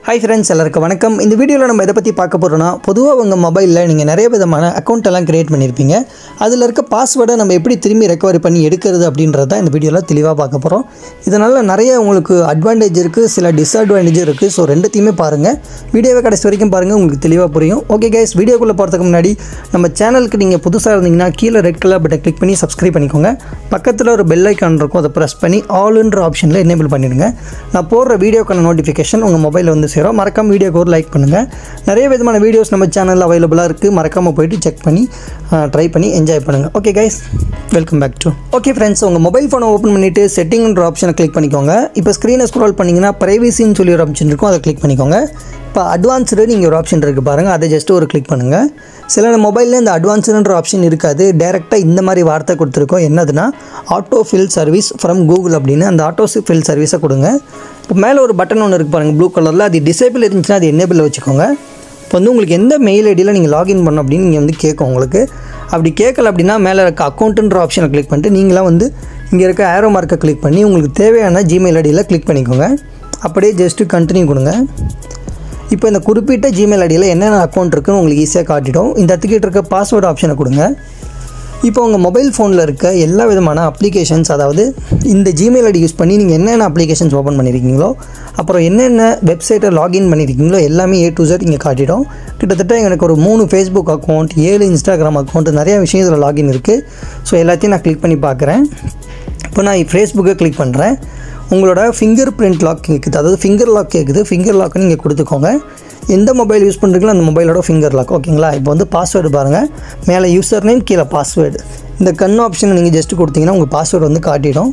hi friends எல்லாருக்கும் வணக்கம் இந்த வீடியோவில் நம்ம எதை பற்றி பார்க்க போகிறோம்னா பொதுவாக உங்கள் மொபைலில் நீங்கள் நிறைய விதமான அக்கௌண்ட் எல்லாம் க்ரியேட் பண்ணியிருப்பீங்க அதில் இருக்க பாஸ்வேர்டை நம்ம எப்படி திரும்பி ரெக்கவரி பண்ணி எடுக்கிறது அப்படின்றது தான் இந்த வீடியோவில் தெளிவாக பார்க்க போகிறோம் இதனால் நிறைய உங்களுக்கு அட்வான்டேஜ் இருக்குது சில டிஸ்அட்வான்டேஜ் இருக்குது ஸோ ரெண்டுத்தையுமே பாருங்கள் வீடியோவை கடைசி வரைக்கும் பாருங்கள் உங்களுக்கு தெளிவாக புரியும் ஓகே கைஸ் வீடியோக்குள்ளே போகிறதுக்கு முன்னாடி நம்ம சேனலுக்கு நீங்கள் புதுசாக இருந்தீங்கன்னா கீழே ரெட் கலர் பட்டை கிளிக் பண்ணி சப்ஸ்கிரைப் பண்ணிக்கோங்க பக்கத்தில் ஒரு பெல் ஐக்கான் இருக்கும் அதை ப்ரெஸ் பண்ணி ஆல்ன்ற ஆப்ஷனில் எனேபிள் பண்ணிடுங்க நான் போடுற வீடியோக்கான நோட்டிஃபிகேஷன் உங்கள் மொபைலில் வந்து சேரும் மறக்காம வீடியோக்கு ஒரு லைக் பண்ணுங்கள் நிறைய விதமான வீடியோஸ் நம்ம சேனலில் அவைலபிளாக இருக்குது மறக்காமல் போயிட்டு செக் பண்ணி ட்ரை பண்ணி என்ஜாய் பண்ணுங்கள் okay guys welcome back to okay friends உங்கள் மொபைல் ஃபோனை ஓப்பன் பண்ணிவிட்டு செட்டிங்ன்ற ஆப்ஷனை கிளிக் பண்ணிக்கோங்க இப்போ ஸ்க்ரீனை ஸ்க்ரோல் பண்ணிங்கன்னா ப்ரைவசின்னு சொல்லி ஒரு ஆப்ஷன் இருக்கும் அதை கிளிக் பண்ணிக்கோங்க இப்போ அட்வான்ஸ்டு நீங்கள் ஒரு ஆப்ஷன் இருக்குது பாருங்கள் அதை ஜஸ்ட் ஒரு கிளிக் பண்ணுங்கள் சில மொபைலில் இந்த அட்வான்ஸ்டுன்ற ஆப்ஷன் இருக்காது டேரெக்டாக இந்த மாதிரி வார்த்தை கொடுத்துருக்கோம் என்னதுன்னா auto fill service from Google அப்படின்னு அந்த ஆட்டோ ஃபில் சர்வீஸை கொடுங்க இப்போ மேலே ஒரு பட்டன் ஒன்று இருக்குது பாருங்கள் ப்ளூ கலரில் அது டிசேபிள் இருந்துச்சுன்னா அது என்னேபிளில் வச்சுக்கோங்க இப்போ வந்து உங்களுக்கு எந்த மெயில் ஐடியில் நீங்கள் லாகின் பண்ணணும் அப்படின்னு நீங்கள் வந்து கேட்கும் உங்களுக்கு அப்படி கேட்கல அப்படின்னா மேலே இருக்க அக்கௌண்ட்டுன்ற ஆப்ஷனை கிளிக் பண்ணிட்டு நீங்களாம் வந்து இங்கே இருக்க ஆரோ மார்க்கை கிளிக் பண்ணி உங்களுக்கு தேவையான ஜிமெயில் ஐடியில் கிளிக் பண்ணிக்கோங்க அப்படியே ஜஸ்ட்டு கண்டினியூ கொடுங்க இப்போ இந்த குறிப்பிட்ட ஜிமெயில் ஐடியில் என்னென்ன அக்கௌண்ட் இருக்குன்னு உங்களுக்கு ஈஸியாக காட்டிடும் இந்த இடத்துக்கிட்ட இருக்க பாஸ்வேர்டு ஆப்ஷனை கொடுங்க இப்போ உங்கள் மொபைல் ஃபோனில் இருக்க எல்லா விதமான அப்ளிகேஷன்ஸ் அதாவது இந்த ஜிமெயில் ஐடி யூஸ் பண்ணி நீங்கள் என்னென்ன அப்ளிகேஷன்ஸ் ஓப்பன் பண்ணியிருக்கீங்களோ அப்புறம் என்னென்ன வெப்சைட்டை லாகின் பண்ணியிருக்கீங்களோ எல்லாமே ஏ டு Z இங்கே காட்டிடும் கிட்டத்தட்ட எனக்கு ஒரு மூணு ஃபேஸ்புக் அக்கௌண்ட் ஏழு இன்ஸ்டாகிராம் அக்கௌண்ட் நிறைய விஷயம் இதில் லாகின் இருக்குது ஸோ எல்லாத்தையும் நான் கிளிக் பண்ணி பார்க்குறேன் இப்போ நான் ஃபேஸ்புக்கை கிளிக் பண்ணுறேன் உங்களோட ஃபிங்கர் பிரிண்ட் லாக் கேட்குது அதாவது ஃபிங்கர் லாக் கேட்குது ஃபிங்கர் லாக்கை நீங்கள் கொடுத்துக்கோங்க எந்த மொபைல் யூஸ் பண்ணுறீங்களோ அந்த மொபைலோட ஃபிங்கர் லாக் ஓகேங்களா இப்போ வந்து பாஸ்வேர்டு பாருங்கள் மேலே யூசர் நேம் கீழே பாஸ்வேர்டு இந்த கண் ஆப்ஷனை நீங்கள் ஜஸ்ட் கொடுத்தீங்கன்னா உங்கள் பாஸ்வேர்டு வந்து காட்டிடும்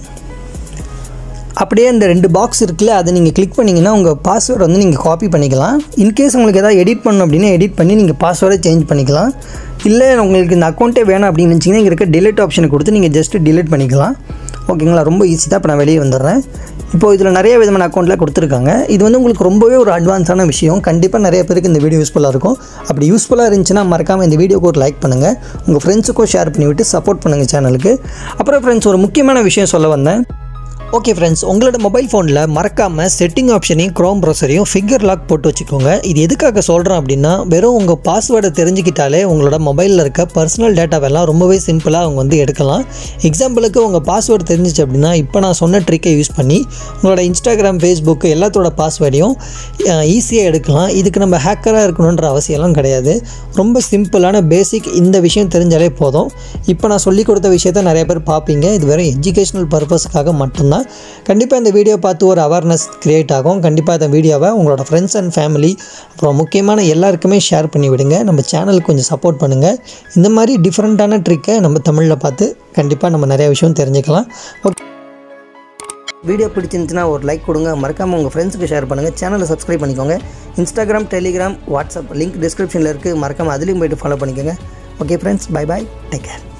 அப்படியே அந்த ரெண்டு பாக்ஸ் இருக்குல்ல அதை நீங்கள் கிளிக் பண்ணிங்கன்னா உங்கள் பாஸ்வேர்டு வந்து நீங்கள் காப்பி பண்ணிக்கலாம் இன்கேஸ் உங்களுக்கு எதாவது எடிட் பண்ணணும் அப்படின்னா எடிட் பண்ணி நீங்கள் பாஸ்வேர்டை சேஞ்ச் பண்ணிக்கலாம் இல்லை உங்களுக்கு இந்த அக்கௌண்ட்டே வேணாம் அப்படின்னு நினச்சிங்கன்னா இங்கே இருக்க டிலீட் ஆப்ஷனை கொடுத்து நீங்கள் ஜஸ்ட் டிலீட் பண்ணிக்கலாம் ஓகேங்களா ரொம்ப ஈஸி தான் இப்போ நான் வெளியே வந்துடுறேன் இப்போ இதில் நிறைய விதமான அக்கௌண்ட்டில் கொடுத்துருக்காங்க இது வந்து உங்களுக்கு ரொம்பவே ஒரு அட்வான்ஸான விஷயம் கண்டிப்பாக நிறைய பேருக்கு இந்த வீடியோ யூஸ்ஃபுல்லாக இருக்கும் அப்படி யூஸ்ஃபுல்லாக இருந்துச்சுன்னா மறக்காமல் இந்த வீடியோக்கு ஒரு லைக் பண்ணுங்கள் உங்கள் ஃப்ரெண்ட்ஸுக்கும் ஷேர் பண்ணிவிட்டு சப்போர்ட் பண்ணுங்கள் சேனலுக்கு அப்புறம் ஃப்ரெண்ட்ஸ் ஒரு முக்கியமான விஷயம் சொல்ல வந்தேன் ஓகே ஃப்ரெண்ட்ஸ் உங்களோட மொபைல் ஃபோனில் மறக்காமல் செட்டிங் ஆப்ஷனையும் க்ரோம் ப்ரௌசரையும் ஃபிங்கர் லாக் போட்டு வச்சுக்கோங்க இது எதுக்காக சொல்கிறேன் அப்படின்னா வெறும் உங்கள் பாஸ்வேர்டை தெரிஞ்சுக்கிட்டாலே உங்களோட மொபைலில் இருக்க பர்சனல் டேட்டாவெல்லாம் ரொம்பவே சிம்பிளாக அவங்க வந்து எடுக்கலாம் எக்ஸாம்பிளுக்கு உங்கள் பாஸ்வேர்டு தெரிஞ்சிச்சு அப்படின்னா இப்போ நான் சொன்ன ட்ரிக்கை யூஸ் பண்ணி உங்களோட இன்ஸ்டாகிராம் ஃபேஸ்புக் எல்லாத்தோட பாஸ்வேர்டையும் ஈஸியாக எடுக்கலாம் இதுக்கு நம்ம ஹேக்கராக இருக்கணுன்ற அவசியம்லாம் கிடையாது ரொம்ப சிம்பிளான பேசிக் இந்த விஷயம் தெரிஞ்சாலே போதும் இப்போ நான் சொல்லிக் கொடுத்த விஷயத்த நிறைய பேர் பார்ப்பீங்க இது வெறும் எஜுகேஷனல் பர்பஸ்க்காக மட்டும்தான் கண்டிப்பாக இந்த வீடியோ பார்த்து ஒரு அவேர்னஸ் க்ரியேட் ஆகும் கண்டிப்பாக இந்த வீடியோவை உங்களோட ஃப்ரெண்ட்ஸ் அண்ட் ஃபேமிலி அப்புறம் முக்கியமான எல்லாருக்குமே ஷேர் பண்ணி விடுங்க நம்ம சேனலுக்கு கொஞ்சம் சப்போர்ட் பண்ணுங்கள் இந்த மாதிரி டிஃப்ரெண்ட்டான ட்ரிக்கை நம்ம தமிழில் பார்த்து கண்டிப்பாக நம்ம நிறைய விஷயம் தெரிஞ்சுக்கலாம் ஓகே வீடியோ பிடிச்சிருந்துச்சுன்னா ஒரு லைக் கொடுங்க மறக்காமல் உங்கள் ஃப்ரெண்ட்ஸுக்கு ஷேர் பண்ணுங்கள் சேனலை சப்ஸ்கிரைப் பண்ணிக்கோங்க இன்ஸ்டாகிராம் டெலிகிராம் வாட்ஸ்அப் லிங்க் டிஸ்கிரிப்ஷனில் இருக்குது மறக்காமல் அதுலேயும் போய்ட்டு ஃபாலோ பண்ணிக்கோங்க okay friends bye bye take care